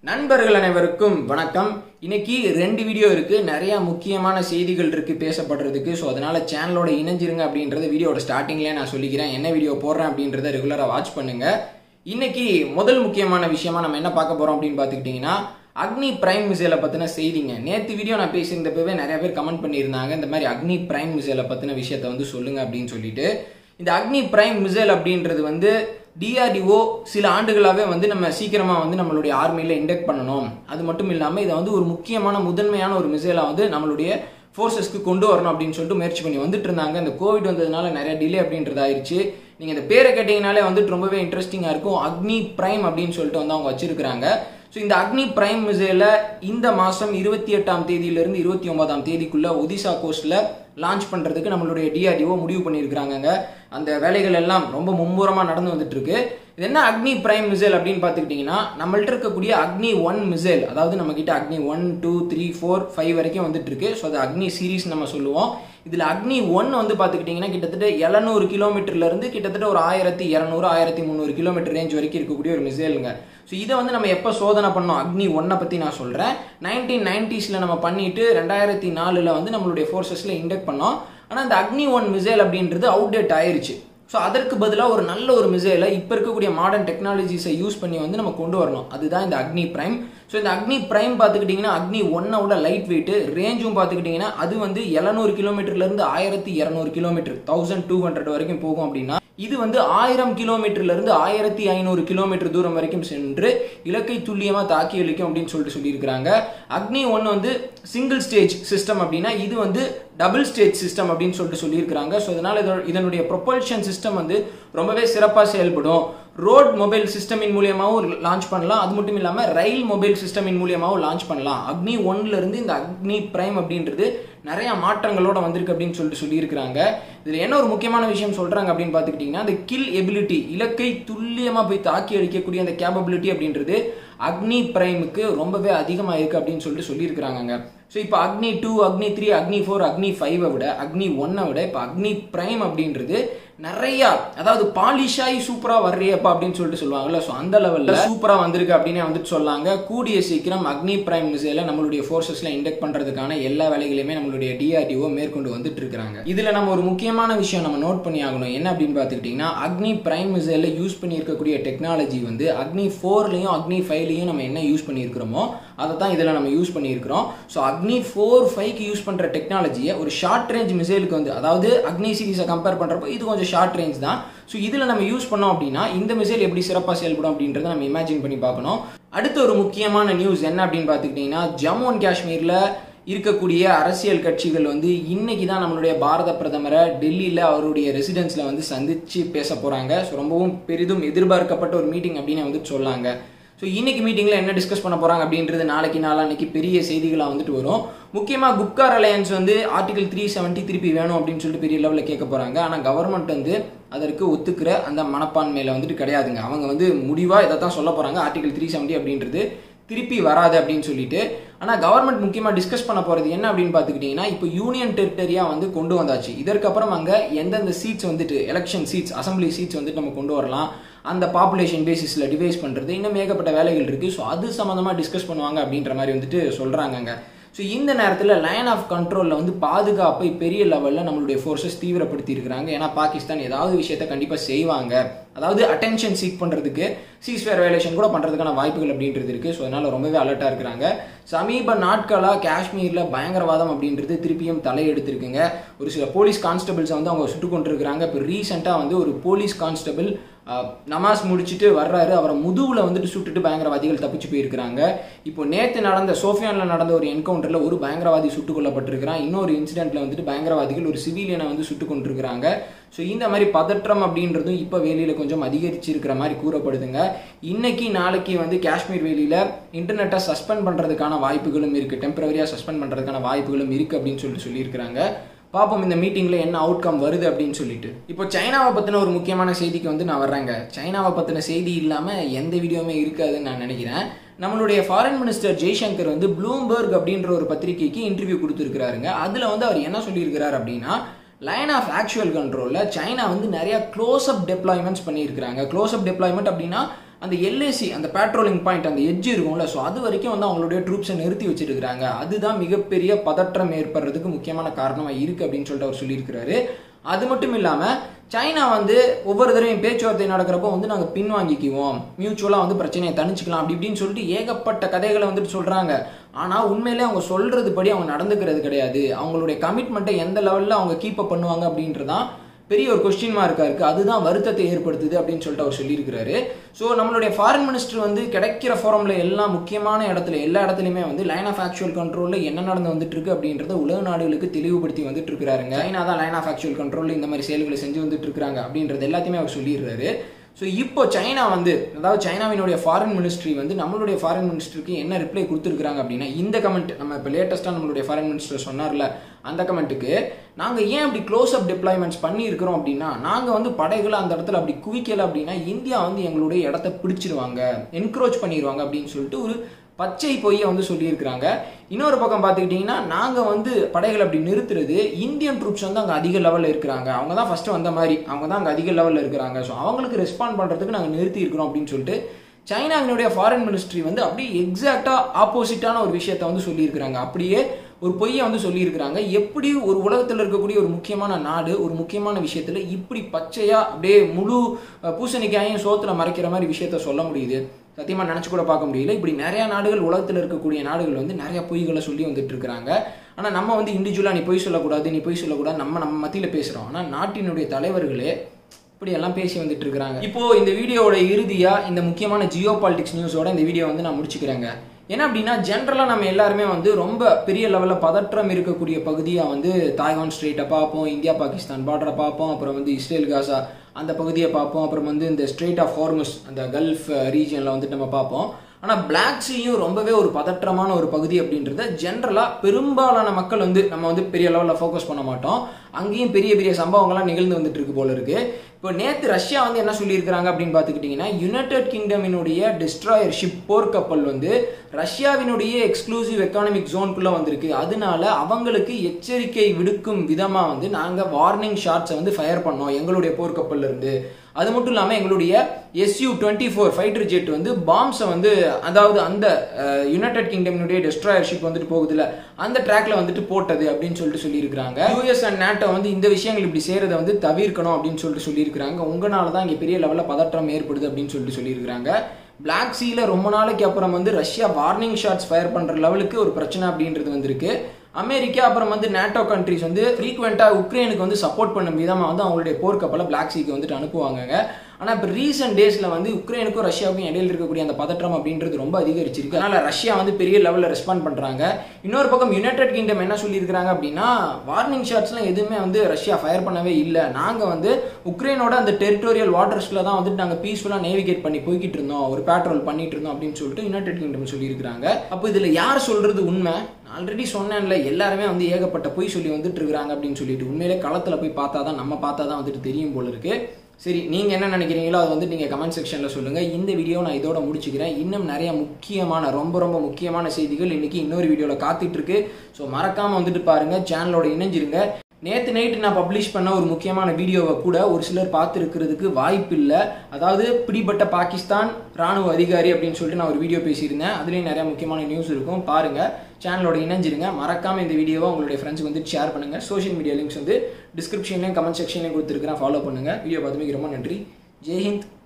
நண்பர்கள் அனைவருக்கும் வணக்கம் இன்னைக்கு ரெண்டு வீடியோ இருக்கு நிறைய முக்கியமான செய்திகள் இருக்கு பேசப்படுறதுக்கு ஸோ அதனால சேனலோட இணைஞ்சிருங்க அப்படின்றத வீடியோட ஸ்டார்டிங்லேயே நான் சொல்லிக்கிறேன் என்ன வீடியோ போடுறேன் அப்படின்றத ரெகுலராக வாட்ச் பண்ணுங்க இன்னைக்கு முதல் முக்கியமான விஷயமா நம்ம என்ன பார்க்க போறோம் அப்படின்னு பார்த்துக்கிட்டிங்கன்னா அக்னி பிரைம் மிசைலை பற்றின செய்திங்க நேற்று வீடியோ நான் பேசியிருந்தப்பவே நிறைய பேர் கமெண்ட் பண்ணியிருந்தாங்க இந்த மாதிரி அக்னி பிரைம் மிசைலை பற்றின விஷயத்த வந்து சொல்லுங்க அப்படின்னு சொல்லிட்டு இந்த அக்னி பிரைம் மிசைல் அப்படின்றது வந்து டிஆர்டிஓ சில ஆண்டுகளாகவே வந்து நம்ம சீக்கிரமாக வந்து நம்மளுடைய ஆர்மியில் இண்டெக்ட் பண்ணணும் அது மட்டும் இல்லாமல் இதை வந்து ஒரு முக்கியமான முதன்மையான ஒரு மிசைலாக வந்து நம்மளுடைய ஃபோர்ஸஸ்க்கு கொண்டு வரணும் அப்படின்னு சொல்லிட்டு முயற்சி பண்ணி வந்துட்டு இருந்தாங்க இந்த கோவிட் வந்ததுனால நிறைய டிலே அப்படின்றது ஆயிடுச்சு நீங்கள் இந்த பேரை கேட்டிங்கனாலே வந்துட்டு ரொம்பவே இன்ட்ரெஸ்டிங்காக இருக்கும் அக்னி பிரைம் அப்படின்னு சொல்லிட்டு வந்து அவங்க வச்சிருக்கிறாங்க ஸோ இந்த அக்னி பிரைம் மிசைல இந்த மாதம் இருபத்தி எட்டாம் தேதியிலிருந்து இருபத்தி ஒன்பதாம் தேதிக்குள்ள ஒடிசா கோஸ்ட்ல லான்ச் பண்ணுறதுக்கு நம்மளுடைய டிஆர்டிஓ முடிவு பண்ணியிருக்கிறாங்க அந்த வேலைகள் எல்லாம் ரொம்ப மும்முரமாக நடந்து வந்துட்டு இருக்கு இது என்ன அக்னி பிரைம் மிசைல் அப்படின்னு பார்த்துக்கிட்டிங்கன்னா நம்மள்ட்ட இருக்கக்கூடிய அக்னி ஒன் மிசைல் அதாவது நம்ம கிட்ட Agni one two three four five வரைக்கும் வந்துட்டு இருக்கு ஸோ அது அக்னி சீரீஸ் நம்ம சொல்லுவோம் இதில் அக்னி ஒன் வந்து பார்த்துக்கிட்டிங்கன்னா கிட்டத்தட்ட எழுநூறு கிலோமீட்டர்லேருந்து கிட்டத்தட்ட ஒரு ஆயிரத்தி இரநூறு ஆயிரத்தி முந்நூறு கிலோமீட்டர் ரேஞ்ச் வரைக்கும் இருக்கக்கூடிய ஒரு மிசைலுங்க ஸோ இதை வந்து நம்ம எப்போ சோதனை பண்ணோம் அக்னி ஒன்னை பற்றி நான் சொல்கிறேன் நைன்டீன் நைன்டிஸில் நம்ம பண்ணிட்டு ரெண்டாயிரத்தி நாலில் வந்து நம்மளுடைய ஃபோர்ஸஸில் இண்டெக்ட் பண்ணோம் ஆனால் இந்த அக்னி ஒன் மிசைல் அப்படின்றது அவுடேட் ஆயிருச்சு ஸோ அதற்கு பதிலாக ஒரு நல்ல ஒரு மிசைலை இப்போ இருக்கக்கூடிய மாடர்ன் டெக்னாலஜிஸை யூஸ் பண்ணி வந்து நம்ம கொண்டு வரணும் அதுதான் இந்த அக்னி பிரைம் ஸோ இந்த அக்னி பிரைம் பார்த்துக்கிட்டிங்கன்னா அக்னி ஒன்னோட லைட் வெயிட் ரேஞ்சும் பார்த்துக்கிட்டிங்கன்னா அது வந்து எழுநூறு கிலோமீட்டர்லேருந்து ஆயிரத்தி இரநூறு கிலோமீட்டர் தௌசண்ட் டூ ஹண்ட்ரட் வரைக்கும் போகும் அப்படின்னா இது வந்து ஆயிரம் கிலோமீட்டர்ல இருந்து ஆயிரத்தி ஐநூறு கிலோமீட்டர் தூரம் வரைக்கும் சென்று இலக்கை துல்லியமா தாக்கி அளிக்கும் அப்படின்னு சொல்லிட்டு சொல்லியிருக்கிறாங்க அக்னி ஒன்று வந்து சிங்கிள் ஸ்டேஜ் சிஸ்டம் அப்படின்னா இது வந்து டபுள் ஸ்டேஜ் சிஸ்டம் அப்படின்னு சொல்லிட்டு சொல்லியிருக்கிறாங்க ஸோ இதனால இதனுடைய ப்ரொபல்ஷன் சிஸ்டம் வந்து ரொம்பவே சிறப்பாக செயல்படும் ரோட் மொபைல் சிஸ்டமின் மூலியமாகவும் லான்ச் பண்ணலாம் அது மட்டும் இல்லாமல் ரயில் மொபைல் சிஸ்டமின் மூலியமாகவும் லான்ச் பண்ணலாம் அக்னி ஒன்ல இருந்து இந்த அக்னி பிரைம் அப்படின்றது நிறைய மாற்றங்களோட வந்திருக்கு அப்படின்னு சொல்லிட்டு சொல்லியிருக்கிறாங்க இதில் என்ன ஒரு முக்கியமான விஷயம் சொல்றாங்க அப்படின்னு பார்த்துக்கிட்டிங்கன்னா அந்த கில் எபிலிட்டி இலக்கை துல்லியமாக போய் தாக்கி அடிக்கக்கூடிய அந்த கேப்பபிலிட்டி அப்படின்றது அக்னி பிரைமுக்கு ரொம்பவே அதிகமாக இருக்கு அப்படின்னு சொல்லிட்டு சொல்லியிருக்கிறாங்க ஸோ இப்போ அக்னி டூ அக்னி த்ரீ அக்னி ஃபோர் அக்னி ஃபைவை விட அக்னி ஒன்னை விட இப்போ அக்னி பிரைம் அப்படின்றது நிறைய அதாவது பாலிஷாய் சூப்பரா வர்றியப்பா அப்படின்னு சொல்லிட்டு சொல்லுவாங்கல்ல ஸோ அந்த லெவல்ல சூப்பரா வந்திருக்கு அப்படின்னு வந்துட்டு சொல்லாங்க கூடிய சீக்கிரம் அக்னி பிரைம் மிசைல நம்மளுடைய ஃபோர்ஸஸ்ல இண்டெக்ட் பண்றதுக்கான எல்லா வேலைகளையுமே நம்மளுடைய டிஆர்டிஓ மேற்கொண்டு வந்துட்டு இருக்காங்க இதுல நம்ம ஒரு முக்கியமான விஷயம் நம்ம நோட் பண்ணி ஆகணும் என்ன அப்படின்னு பார்த்துக்கிட்டிங்கன்னா அக்னி பிரைம் மிசைல யூஸ் பண்ணியிருக்கக்கூடிய டெக்னாலஜி வந்து அக்னி ஃபோர்லையும் அக்னி ஃபைவ்லையும் நம்ம என்ன யூஸ் பண்ணியிருக்கிறோமோ அதை தான் இதில் நம்ம யூஸ் பண்ணியிருக்கிறோம் ஸோ அக்னி ஃபோர் ஃபைவ்க்கு யூஸ் பண்ணுற டெக்னாலஜியை ஒரு ஷார்ட் ரேஞ்ச் மிசைலுக்கு வந்து அதாவது அக்னி சீரீஸை கம்பேர் பண்ணுறப்போ இது கொஞ்சம் ஷார்ட் ரேஞ்ச் தான் ஸோ இதில் நம்ம யூஸ் பண்ணோம் அப்படின்னா இந்த மிசைல் எப்படி சிறப்பாக செயல்படும் அப்படின்றத நம்ம இமேஜின் பண்ணி பார்க்கணும் அடுத்த ஒரு முக்கியமான நியூஸ் என்ன அப்படின்னு பார்த்துக்கிட்டிங்கன்னா ஜம்மு அண்ட் காஷ்மீரில் இருக்கக்கூடிய அரசியல் கட்சிகள் வந்து இன்னைக்கு தான் நம்மளுடைய பாரத பிரதமரை டெல்லியில் அவருடைய ரெசிடென்ஸில் வந்து சந்திச்சு பேச போகிறாங்க ஸோ ரொம்பவும் பெரிதும் எதிர்பார்க்கப்பட்ட ஒரு மீட்டிங் அப்படின்னு வந்துட்டு சொல்லாங்க ஸோ இன்னைக்கு மீட்டிங்கில் என்ன டிஸ்கஸ் பண்ண போகிறாங்க அப்படின்றது நாளைக்கு நாளான்னைக்கு பெரிய செய்திகளாக வந்துட்டு வரும் முக்கியமாக குப்கார் அலையன்ஸ் வந்து ஆர்டிகல் த்ரீ செவன்ட்டி திருப்பி வேணும் அப்படின்னு சொல்லிட்டு பெரிய லெவலில் கேட்க போகிறாங்க ஆனால் கவர்மெண்ட் வந்து அதற்கு ஒத்துக்கிற அந்த மனப்பான்மையில் வந்துட்டு கிடையாதுங்க அவங்க வந்து முடிவாக இதை தான் சொல்ல போகிறாங்க ஆர்டிகல் த்ரீ செவன்ட்டி அப்படின்றது திருப்பி வராது அப்படின்னு சொல்லிட்டு ஆனால் கவர்மெண்ட் முக்கியமாக டிஸ்கஸ் பண்ண போகிறது என்ன அப்படின்னு பார்த்துக்கிட்டிங்கன்னா இப்போ யூனியன் டெரிட்டரியாக வந்து கொண்டு வந்தாச்சு இதற்கப்புறம் அங்கே எந்தெந்த சீட்ஸ் வந்துட்டு எலெக்ஷன் சீட்ஸ் அசம்பிளி சீட்ஸ் வந்துட்டு நம்ம கொண்டு வரலாம் அந்த பாப்புலேஷன் பேசிஸில் டிவைஸ் பண்ணுறது இன்னும் ஏகப்பட்ட வேலைகள் இருக்குது ஸோ அது சம்மந்தமாக டிஸ்கஸ் பண்ணுவாங்க அப்படின்ற மாதிரி வந்துட்டு சொல்கிறாங்கங்க ஸோ இந்த நேரத்தில் லைன் ஆஃப் கண்ட்ரோலில் வந்து பாதுகாப்பை பெரிய லெவலில் நம்மளுடைய ஃபோர்ஸஸ் தீவிரப்படுத்தி இருக்கிறாங்க ஏன்னா பாகிஸ்தான் ஏதாவது விஷயத்த கண்டிப்பாக செய்வாங்க அதாவது அட்டென்ஷன் சீக் பண்ணுறதுக்கு சீஸ்வேர் வேலேஷன் கூட பண்ணுறதுக்கான வாய்ப்புகள் அப்படின்றது இருக்குது ஸோ அதனால் ரொம்பவே அலர்ட்டாக இருக்கிறாங்க சமீப நாட்களாக காஷ்மீரில் பயங்கரவாதம் அப்படின்றது திருப்பியும் தலையெடுத்திருக்குங்க ஒரு சில போலீஸ் கான்ஸ்டபிள்ஸை வந்து அவங்க சுட்டு கொண்டிருக்கிறாங்க இப்போ ரீசெண்டாக வந்து ஒரு போலீஸ் கான்ஸ்டபிள் நமாஸ் முடிச்சுட்டு வர்றாரு அவரை முதுவில் வந்துட்டு சுட்டுட்டு பயங்கரவாதிகள் தப்பிச்சு போயிருக்கிறாங்க இப்போ நேற்று நடந்த சோஃபியானில் நடந்த ஒரு என்கவுண்டரில் ஒரு பயங்கரவாதி சுட்டுக் கொல்லப்பட்டிருக்கிறான் இன்னொரு இன்சிடென்ட்ல வந்துட்டு பயங்கரவாதிகள் ஒரு சிவிலியனை வந்து சுட்டு கொண்டிருக்கிறாங்க ஸோ இந்த மாதிரி பதற்றம் அப்படின்றதும் இப்போ வேலியில் கொஞ்சம் அதிகரிச்சிருக்கிற மாதிரி கூறப்படுதுங்க இன்னைக்கு நாளைக்கு வந்து காஷ்மீர் வேலியில் இன்டர்நெட்டை சஸ்பெண்ட் பண்ணுறதுக்கான வாய்ப்புகளும் இருக்குது டெம்பரவரியாக சஸ்பெண்ட் பண்ணுறதுக்கான வாய்ப்புகளும் இருக்குது அப்படின்னு சொல்லிட்டு சொல்லியிருக்கிறாங்க பார்ப்போம் இந்த மீட்டிங்கில் என்ன அவுட்கம் வருது அப்படின்னு சொல்லிட்டு இப்போ சைனாவை பற்றின ஒரு முக்கியமான செய்திக்கு வந்து நான் வர்றேங்க சைனாவை பற்றின செய்தி இல்லாமல் எந்த வீடியோவுமே இருக்காதுன்னு நான் நினைக்கிறேன் நம்மளுடைய ஃபாரின் மினிஸ்டர் ஜெய்சங்கர் வந்து ப்ளூம்பர்க் அப்படின்ற ஒரு பத்திரிகைக்கு இன்டர்வியூ கொடுத்துருக்கிறாருங்க அதில் வந்து அவர் என்ன சொல்லியிருக்கிறார் அப்படின்னா லைன் ஆஃப் ஆக்சுவல் கண்ட்ரோலில் சைனா வந்து நிறைய க்ளோஸ் அப் டெப்ளாய்மெண்ட்ஸ் பண்ணியிருக்கிறாங்க க்ளோஸ் அப் டெப்ளாய்மெண்ட் அப்படின்னா அந்த எல்ஏசி அந்த பேட்ரோலிங் பாயிண்ட் அந்த எட்ஜ் இருக்கும்ல ஸோ அது வரைக்கும் வந்து அவங்களுடைய ட்ரூப்ஸை நிறுத்தி வச்சிருக்கிறாங்க அதுதான் மிகப்பெரிய பதற்றம் ஏற்படுறதுக்கு முக்கியமான காரணமாக இருக்குது அப்படின்னு சொல்லிட்டு அவர் சொல்லியிருக்கிறாரு அது மட்டும் இல்லாமல் சைனா வந்து ஒவ்வொரு தடவையும் பேச்சுவார்த்தை நடக்கிறப்போ வந்து நாங்கள் பின்வாங்கிக்குவோம் மியூச்சுவலாக வந்து பிரச்சனையை தணிச்சுக்கலாம் அப்படி இப்படின்னு சொல்லிட்டு ஏகப்பட்ட கதைகளை வந்துட்டு சொல்கிறாங்க ஆனால் உண்மையிலே அவங்க சொல்கிறது படி அவங்க நடந்துக்கிறது கிடையாது அவங்களுடைய கமிட்மெண்ட்டை எந்த லெவலில் அவங்க கீப் அப் பண்ணுவாங்க அப்படின்றதான் பெரிய ஒரு கொஸ்டின் மார்க்காக இருக்குது அதுதான் வருத்தத்தை ஏற்படுத்துது அப்படின்னு சொல்லிட்டு அவர் சொல்லியிருக்கிறாரு ஸோ நம்மளுடைய ஃபாரின் மினிஸ்டர் வந்து கிடைக்கிற ஃபோரமில் எல்லா முக்கியமான இடத்துல எல்லா இடத்துலையுமே வந்து லைன் ஆஃப் ஆக்சுவல் கண்ட்ரோலில் என்ன நடந்து வந்துட்டு இருக்கு அப்படின்றத உலக நாடுகளுக்கு தெளிவுபடுத்தி வந்துட்டு இருக்கிறாருங்க சைனா தான் லைன் ஆஃப் ஆக்சுவல் கண்ட்ரோலில் இந்த மாதிரி செயல்களை செஞ்சு வந்துட்டு இருக்காங்க அப்படின்றது எல்லாத்தையுமே அவர் சொல்லிடுறாரு ஸோ இப்போ சைனா வந்து அதாவது சைனாவினுடைய ஃபாரின் மினிஸ்ட்ரி வந்து நம்மளுடைய ஃபாரின் மினிஸ்டருக்கு என்ன ரிப்ளை கொடுத்துருக்காங்க அப்படின்னா இந்த கமெண்ட் நம்ம இப்போ லேட்டஸ்ட்டாக நம்மளுடைய ஃபாரின் மினிஸ்டர் சொன்னார்ல அந்த கமெண்ட்டுக்கு நாங்கள் ஏன் அப்படி க்ளோஸ் அப் டிப்ளாய்மெண்ட்ஸ் பண்ணியிருக்கிறோம் அப்படின்னா நாங்கள் வந்து படைகளை அந்த இடத்துல அப்படி குவிக்கலை அப்படின்னா இந்தியா வந்து எங்களுடைய இடத்த பிடிச்சிருவாங்க என்க்ரோச் பண்ணிடுவாங்க அப்படின்னு சொல்லிட்டு ஒரு பச்சை பொய்யை வந்து சொல்லியிருக்கிறாங்க இன்னொரு பக்கம் பார்த்துக்கிட்டிங்கன்னா நாங்கள் வந்து படைகளை அப்படி நிறுத்துறது இந்தியன் ட்ரூப்ஸ் வந்து அங்கே அதிக லெவலில் இருக்கிறாங்க அவங்க தான் ஃபஸ்ட்டு வந்த மாதிரி அவங்க தான் அங்கே அதிக லெவலில் இருக்கிறாங்க ஸோ அவங்களுக்கு ரெஸ்பாண்ட் பண்ணுறதுக்கு நாங்கள் நிறுத்தி இருக்கிறோம் அப்படின்னு சொல்லிட்டு சைனாவினுடைய ஃபாரின் மினிஸ்ட்ரி வந்து அப்படியே எக்ஸாக்டாக ஆப்போசிட்டான ஒரு விஷயத்த வந்து சொல்லியிருக்கிறாங்க அப்படியே ஒரு பொய்யை வந்து சொல்லியிருக்கிறாங்க எப்படி ஒரு உலகத்தில் இருக்கக்கூடிய ஒரு முக்கியமான நாடு ஒரு முக்கியமான விஷயத்தில் இப்படி பச்சையாக அப்படியே முழு பூசணிக்காயும் சோத்தில் மறைக்கிற மாதிரி விஷயத்த சொல்ல முடியுது சத்தியமாக நினச்சி கூட பார்க்க முடியல இப்படி நிறையா நாடுகள் உலகத்தில் இருக்கக்கூடிய நாடுகள் வந்து நிறைய பொய்களை சொல்லி வந்துட்டு இருக்கிறாங்க ஆனால் நம்ம வந்து இண்டிவிஜுவலாக நீ பொய் சொல்லக்கூடாது நீ பொய் சொல்லக்கூடாது நம்ம நம்ம மத்தியில் பேசுகிறோம் ஆனால் நாட்டினுடைய தலைவர்களே இப்படி எல்லாம் பேசி வந்துட்டு இருக்கிறாங்க இப்போ இந்த வீடியோவோட இறுதியா இந்த முக்கியமான ஜியோ பாலிடிக்ஸ் நியூஸோட இந்த வீடியோ வந்து நான் முடிச்சுக்கிறேங்க ஏன்னா அப்படின்னா ஜென்ரலாக நம்ம எல்லாருமே வந்து ரொம்ப பெரிய லெவலில் பதற்றம் இருக்கக்கூடிய பகுதியாக வந்து தாய்வான் ஸ்ட்ரெயிட்டை பார்ப்போம் இந்தியா பாகிஸ்தான் பார்டரை பார்ப்போம் அப்புறம் வந்து இஸ்ரேல் காசா அந்த பகுதியை பார்ப்போம் அப்புறம் வந்து இந்த ஸ்ட்ரெயிட் ஆஃப் ஹார்மஸ் அந்த கல்ஃப் ரீஜனில் வந்துட்டு நம்ம பார்ப்போம் ஆனால் பிளாக் சீயும் ரொம்பவே ஒரு பதற்றமான ஒரு பகுதி அப்படின்றத ஜென்ரலாக பெரும்பாலான மக்கள் வந்து நம்ம வந்து பெரிய லெவலில் ஃபோக்கஸ் பண்ண மாட்டோம் அங்கேயும் பெரிய பெரிய சம்பவங்கள்லாம் நிகழ்ந்து வந்துட்டு இருக்கு போல இருக்கு இப்போ நேற்று ரஷ்யா வந்து என்ன சொல்லியிருக்கிறாங்க அப்படின்னு பார்த்துக்கிட்டிங்கன்னா யுனைடெட் கிங்டமினுடைய டிஸ்ட்ராயர் ஷிப் போர்க்கப்பல் வந்து ரஷ்யாவினுடைய எக்ஸ்க்ளூசிவ் எக்கானமிக் ஜோனுக்குள்ளே வந்திருக்கு அதனால அவங்களுக்கு எச்சரிக்கை விடுக்கும் விதமாக வந்து நாங்கள் வார்னிங் ஷாட்ஸை வந்து ஃபயர் பண்ணோம் எங்களுடைய போர்க்கப்பல்ல இருந்து அது மட்டும் இல்லாமல் எங்களுடைய S U twenty four fighter jet வந்து பாம்ஸை வந்து அதாவது அந்த யுனைடெட் கிங்டமினுடைய டெஸ்ட்ராயர் ஷிப் வந்துட்டு போகுதுல அந்த ட்ராக்ல வந்துட்டு போட்டது அப்படின்னு சொல்லிட்டு சொல்லியிருக்காங்க யூஎஸ் அண்ட் நேட்டோ வந்து இந்த விஷயங்கள் இப்படி செய்யறதை வந்து தவிர்க்கணும் அப்படின்னு சொல்லிட்டு சொல்லியிருக்காங்க உங்களால தான் இங்கே பெரிய லெவலில் பதற்றம் ஏற்படுது அப்படின்னு சொல்லிட்டு சொல்லியிருக்காங்க பிளாக் சீல ரொம்ப நாளைக்கு அப்புறம் வந்து ரஷ்யா வார்னிங் ஷாட்ஸ் ஃபயர் பண்ணுற லெவலுக்கு ஒரு பிரச்சனை அப்படின்றது வந்திருக்கு அமெரிக்கா அப்புறம் வந்து நேட்டோ கண்ட்ரிஸ் வந்து ஃப்ரீக்வெண்ட்டாக உக்ரைனுக்கு வந்து சப்போர்ட் பண்ணும் விதமாக வந்து அவங்களுடைய போர்க்கப்பலை பிளாக் சீக்கு வந்துட்டு அனுப்புவாங்க ஆனால் இப்போ ரீசெண்ட் டேஸில் வந்து உக்ரைனுக்கும் ரஷ்யாவுக்கும் இடையில இருக்கக்கூடிய அந்த பதற்றம் அப்படின்றது ரொம்ப அதிகரிச்சிருக்கு அதனால் ரஷ்யா வந்து பெரிய லெவலில் ரெஸ்பாண்ட் பண்ணுறாங்க இன்னொரு பக்கம் யுனைடெட் கிங்டம் என்ன சொல்லியிருக்கிறாங்க அப்படின்னா வார்னிங் ஷாட்ஸ்லாம் எதுவுமே வந்து ரஷ்யா ஃபயர் பண்ணவே இல்லை நாங்கள் வந்து உக்ரைனோட அந்த டெரிட்டோரியல் வாட்டர்ஸில் தான் வந்துட்டு நாங்கள் பீஸ்ஃபுல்லாக நேவிகேட் பண்ணி போய்கிட்டு இருந்தோம் ஒரு பேட்ரோல் பண்ணிட்டு இருந்தோம் அப்படின்னு சொல்லிட்டு யுனைடெட் கிங்டம் சொல்லியிருக்கிறாங்க அப்போ இதில் யார் சொல்கிறது உண்மை ஆல்ரெடி சொன்னேன்ல எல்லாருமே வந்து ஏகப்பட்ட பொய் சொல்லி வந்துட்டு இருக்கிறாங்க அப்படின்னு சொல்லிட்டு உண்மையிலே களத்தில் போய் பார்த்தா தான் நம்ம பார்த்தா தான் வந்துட்டு தெரியும் போல இருக்கு சரி நீங்கள் என்ன நினைக்கிறீங்களோ அதை வந்து நீங்கள் கமெண்ட் செக்ஷனில் சொல்லுங்கள் இந்த வீடியோ நான் இதோட முடிச்சுக்கிறேன் இன்னும் நிறைய முக்கியமான ரொம்ப ரொம்ப முக்கியமான செய்திகள் இன்றைக்கி இன்னொரு வீடியோவில் காத்துட்ருக்கு ஸோ மறக்காமல் வந்துட்டு பாருங்கள் சேனலோட இணைஞ்சிருங்க நேற்று நைட்டு நான் பப்ளிஷ் பண்ண ஒரு முக்கியமான வீடியோவை கூட ஒரு சிலர் பார்த்துருக்கிறதுக்கு வாய்ப்பு இல்லை அதாவது பிடிபட்ட பாகிஸ்தான் ராணுவ அதிகாரி அப்படின்னு சொல்லிட்டு நான் ஒரு வீடியோ பேசியிருந்தேன் அதுலேயும் நிறைய முக்கியமான நியூஸ் இருக்கும் பாருங்கள் சேனலோட இணைஞ்சிருங்க மறக்காமல் இந்த வீடியோவை உங்களுடைய ஃப்ரெண்ட்ஸுக்கு வந்து ஷேர் பண்ணுங்கள் சோஷியல் மீடியா லிங்க்ஸ் வந்து டிஸ்கிரிப்ஷன்லையும் கமெண்ட் செக்ஷன்லையும் கொடுத்துருக்கிறேன் ஃபாலோ பண்ணுங்கள் வீடியோ பார்த்துமே ரொம்ப நன்றி ஜெய்ஹிந்த்